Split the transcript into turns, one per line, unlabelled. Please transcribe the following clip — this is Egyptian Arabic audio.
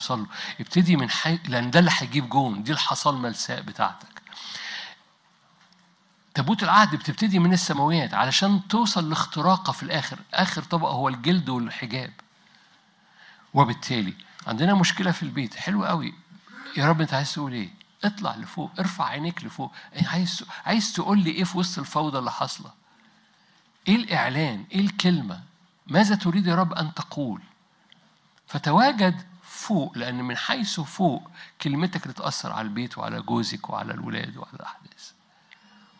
توصل له ابتدي من حي... لان ده اللي هيجيب جون دي الحصال ملساء بتاعتك تابوت العهد بتبتدي من السماويات علشان توصل لاختراقه في الاخر اخر طبقه هو الجلد والحجاب وبالتالي عندنا مشكله في البيت حلو قوي يا رب انت عايز تقول ايه اطلع لفوق ارفع عينيك لفوق عايز عايز تقول لي ايه في وسط الفوضى اللي حاصله ايه الاعلان ايه الكلمه ماذا تريد يا رب ان تقول فتواجد فوق لأن من حيث فوق كلمتك اللي تأثر على البيت وعلى جوزك وعلى الولاد وعلى الأحداث